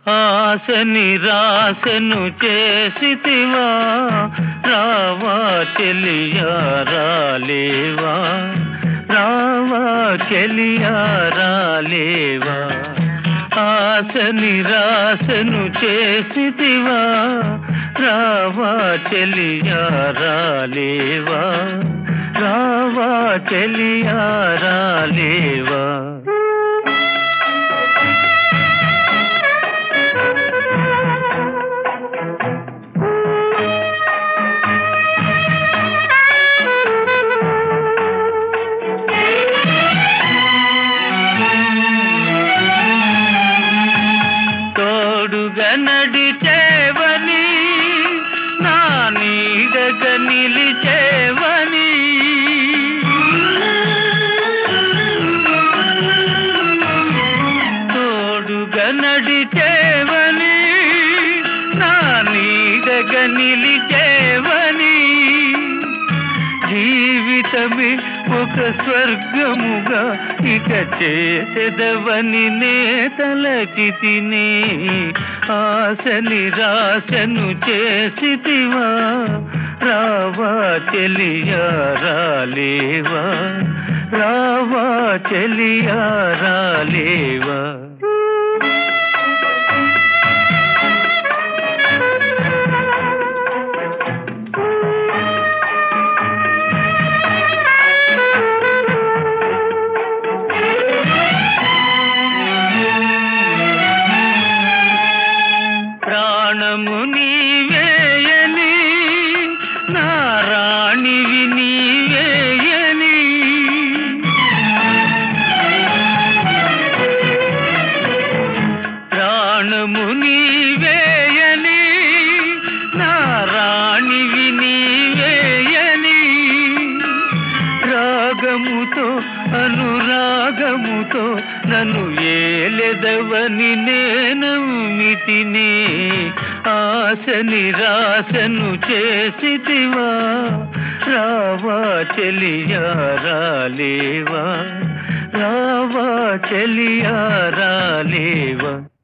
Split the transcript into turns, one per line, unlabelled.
ఆశ నిరాశను చేసితివా రావా చెలియా రాలేవా రావా చెలియా రాలేవా ఆశ నిరాశను చేసితివా రావా చెలియా రాలేవా రావా చెలియా రాలేవా తోడుగా నడిచేవని నా నీడగా నిలిచేవని తోడుగా నడిచేవని నా నీడగా నిలిచేవని జీవితమే ఒక స్వర్గముగా ఇక చేసెదవని నే తలచితిని ఆశ నిరాశను చేసితివా రావా చెలియా రాలేవా రావా చెలియా రాలేవా ప్రాణము నీవేయని నా రాణివి నీవేయని ప్రాణము నీవేయని నా రాణివి నీవేయని రాగముతో అనురాగముతో నన్ను ఏలెదవని నేనమితిని ఆశ నిరాశను చేసితివా రావా చెలియా రాలేవా రావా చెలియా రాలేవా